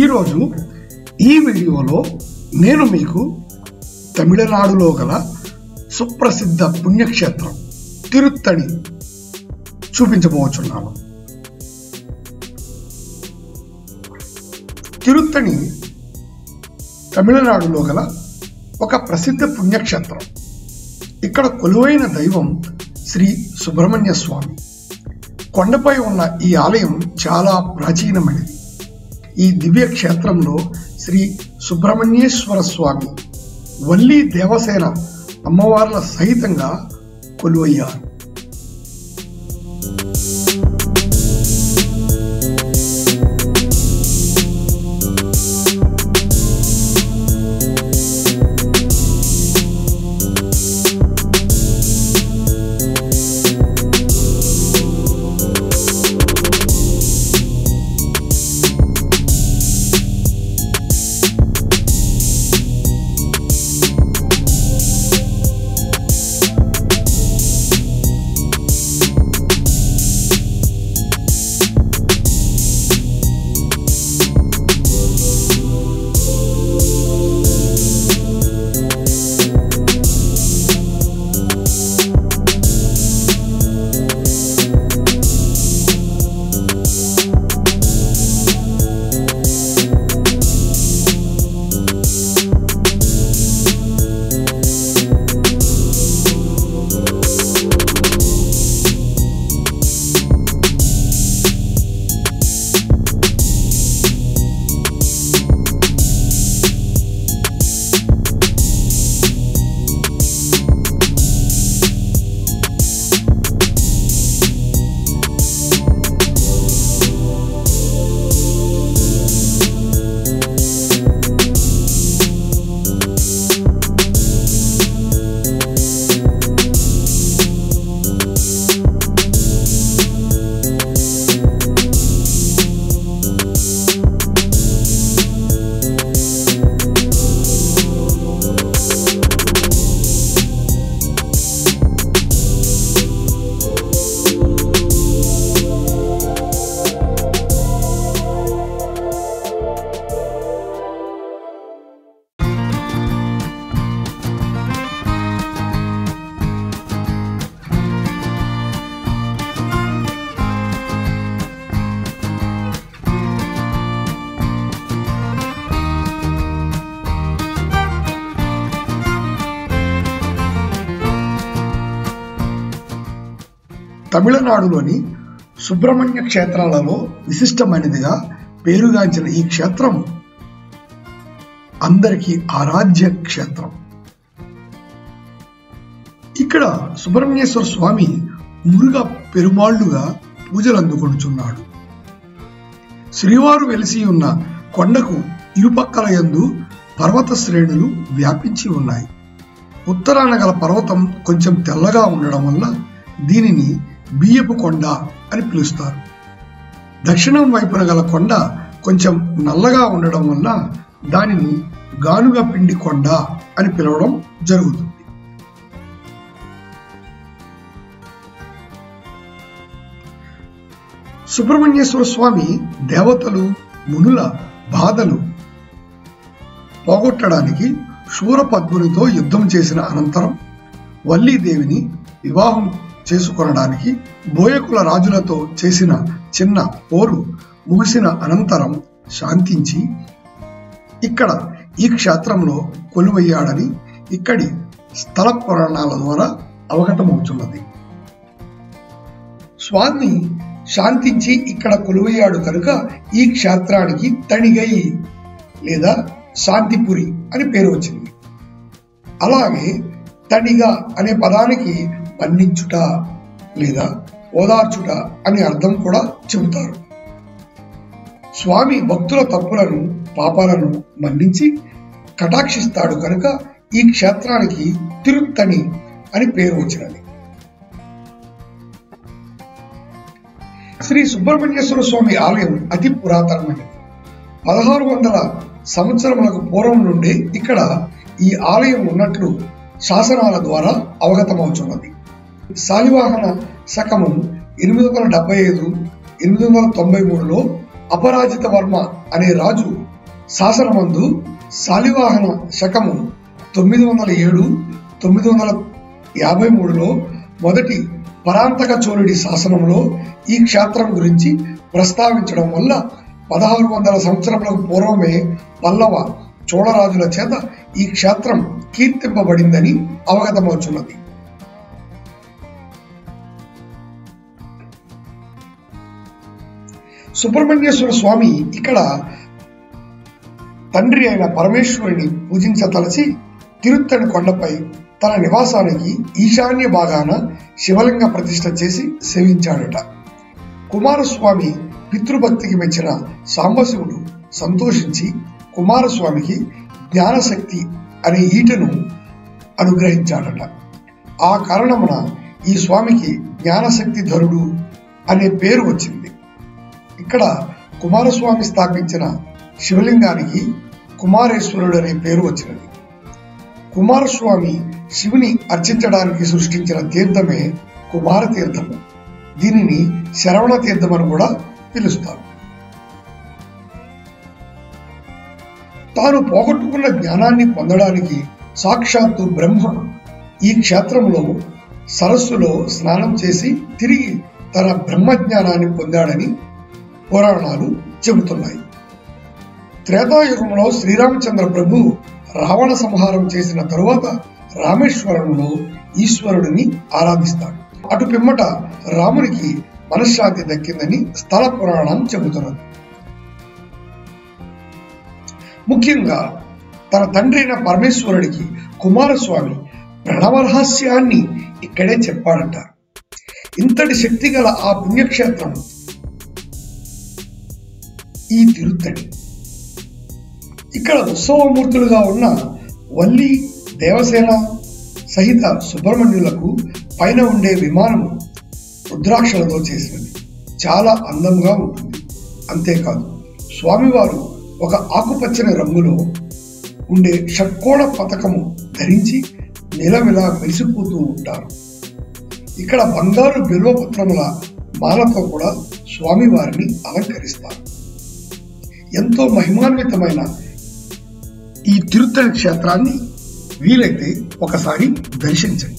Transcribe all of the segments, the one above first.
ఈరోజు ఈ వీడియోలో నేను మీకు తమిళనాడులో గల సుప్రసిద్ధ పుణ్యక్షేత్రం తిరుత్తణి చూపించబోచున్నాను తిరుత్తణి తమిళనాడులో గల ఒక ప్రసిద్ధ పుణ్యక్షేత్రం ఇక్కడ కొలువైన దైవం శ్రీ సుబ్రహ్మణ్య స్వామి కొండపై ఉన్న ఈ ఆలయం చాలా ప్రాచీనమైనది ఈ దివ్య క్షేత్రంలో శ్రీ సుబ్రహ్మణ్యేశ్వర స్వామి వల్లి దేవసేన అమ్మవార్ల సహితంగా కొలువయ్యారు తమిళనాడులోని సుబ్రహ్మణ్య క్షేత్రాలలో విశిష్టమైనదిగా పేరుగాంచిన ఈ క్షేత్రం అందరికీ ఆరాధ్య క్షేత్రం ఇక్కడ సుబ్రహ్మణ్యేశ్వర స్వామి మురుగా పెరుమాళ్లుగా పూజలు అందుకొనుచున్నాడు శ్రీవారు వెలిసి ఉన్న కొండకు ఇరుపక్కల యందు పర్వత శ్రేణులు వ్యాపించి ఉన్నాయి ఉత్తరాన గల పర్వతం కొంచెం తెల్లగా ఉండడం వల్ల దీనిని బియ్యపు కొండ అని పిలుస్తారు దక్షిణం వైపున గల కొండ కొంచెం నల్లగా ఉండడం వల్ల దానిని గానుగ పిండి కొండ అని పిలవడం జరుగుతుంది సుబ్రహ్మణ్యేశ్వర స్వామి దేవతలు మునుల బాధలు పోగొట్టడానికి శూరపద్మునితో యుద్ధం చేసిన అనంతరం వల్లీదేవిని వివాహం చేసుకొనడానికి బోయకుల రాజులతో చేసిన చిన్న పోరు ముగిసిన అనంతరం శాంతించి ఇక్కడ ఈ క్షేత్రంలో కొలువయ్యాడని ఇక్కడి స్థల పురాణాల ద్వారా అవగతమవుతున్నది స్వామి శాంతించి ఇక్కడ కొలువయ్యాడు కనుక ఈ క్షేత్రానికి తణిగై లేదా శాంతిపురి అని పేరు వచ్చింది అలాగే తణిగ అనే పదానికి మన్నించుట లేదా ఓదార్చుట అని అర్థం కూడా చెబుతారు స్వామి భక్తుల తప్పులను పాపాలను మన్నించి కటాక్షిస్తాడు కనుక ఈ క్షేత్రానికి తిరుత్తణి అని పేరు వచ్చినది శ్రీ సుబ్రహ్మణ్యేశ్వర స్వామి ఆలయం అతి పురాతనమైనది పదహారు వందల సంవత్సరములకు పూర్వం నుండి ఇక్కడ ఈ ఆలయం ఉన్నట్లు శాసనాల ద్వారా అవగతమవుతున్నది శాలివాహన శకమం ఎనిమిది వందల డెబ్బై ఐదు ఎనిమిది వందల తొంభై మూడులో అపరాజిత వర్మ అనే రాజు శాసనమందు శాలివాహన శకము తొమ్మిది వందల ఏడు తొమ్మిది వందల యాభై మూడులో మొదటి పరాంతక చోళుడి శాసనంలో ఈ క్షేత్రం గురించి ప్రస్తావించడం వల్ల పదహారు వందల సంవత్సరములకు పూర్వమే పల్లవ చోళరాజుల చేత ఈ క్షేత్రం కీర్తింపబడిందని అవగతమవుతున్నది సుబ్రహ్మణ్యేశ్వర స్వామి ఇక్కడ తండ్రి అయిన పరమేశ్వరుని పూజించతలచి తిరుత్తని కొండపై తన నివాసానికి ఈశాన్య భాగాన శివలింగ ప్రతిష్ఠ చేసి సేవించాడట కుమారస్వామి పితృభక్తికి మెచ్చిన సాంబశివుడు సంతోషించి కుమారస్వామికి జ్ఞానశక్తి అనే ఈటను అనుగ్రహించాడట ఆ కారణమున ఈ స్వామికి జ్ఞానశక్తి ధరుడు అనే పేరు వచ్చింది ఇక్కడ కుమారస్వామి స్థాపించిన శివలింగానికి కుమారేశ్వరుడు అనే పేరు వచ్చినది కుమారస్వామి శివుని అర్చించడానికి సృష్టించిన తీర్థమే కుమార తీర్థము దీనిని శరవణ తీర్థం అని కూడా పిలుస్తారు తాను పోగొట్టుకున్న జ్ఞానాన్ని పొందడానికి సాక్షాత్తు బ్రహ్మ ఈ క్షేత్రంలో సరస్సులో స్నానం చేసి తిరిగి తన బ్రహ్మజ్ఞానాన్ని పొందాడని పురాణాలు చెబుతున్నాయి త్రేతాయుగంలో శ్రీరామచంద్ర ప్రభు రావణ సంహారం చేసిన తరువాత రామేశ్వరంలో ఈశ్వరుడిని ఆరాధిస్తాడు అటు పిమ్మట రామునికి మనశ్శాంతి దక్కిందని స్థల పురాణం చెబుతున్నది ముఖ్యంగా తన తండ్రి అయిన పరమేశ్వరుడికి కుమారస్వామి ప్రణవ రహస్యాన్ని ఇక్కడే చెప్పాడట ఇంతటి శక్తి గల ఆ పుణ్యక్షేత్రం ఈ తిరుత్తడి ఇక్కడ ఉత్సవమూర్తులుగా ఉన్న వల్లి దేవసేన సహిత సుబ్రహ్మణ్యులకు పైన ఉండే విమానము రుద్రాక్షలతో చేసినది చాలా అందంగా ఉంటుంది అంతేకాదు స్వామివారు ఒక ఆకుపచ్చని రంగులో ఉండే షట్కోణ పథకము ధరించి నిలమిలా మెరిసిపోతూ ఉంటారు ఇక్కడ బంగారు బిల్వపత్రముల మాలతో కూడా స్వామివారిని అలంకరిస్తారు ఎంతో మహిమాన్వితమైన ఈ తిరుత్తడి క్షేత్రాన్ని వీలైతే ఒకసారి దర్శించండి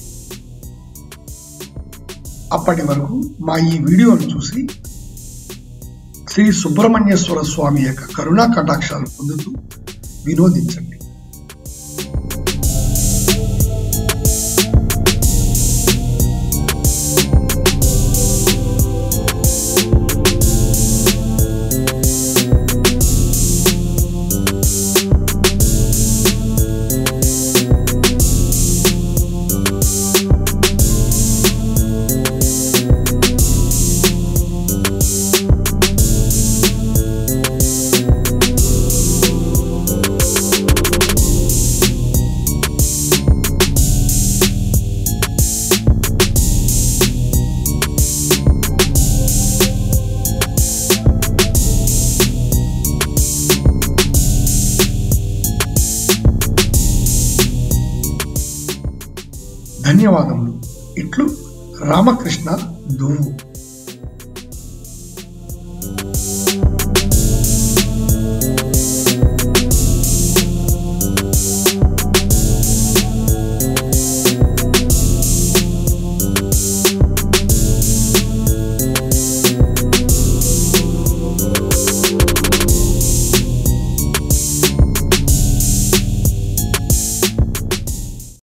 అప్పటి వరకు మా ఈ వీడియోను చూసి శ్రీ సుబ్రహ్మణ్యేశ్వర స్వామి యొక్క కరుణా కటాక్షాలు పొందుతూ వినోదించండి ధన్యవాదములు ఇట్లు రామకృష్ణ దువ్వు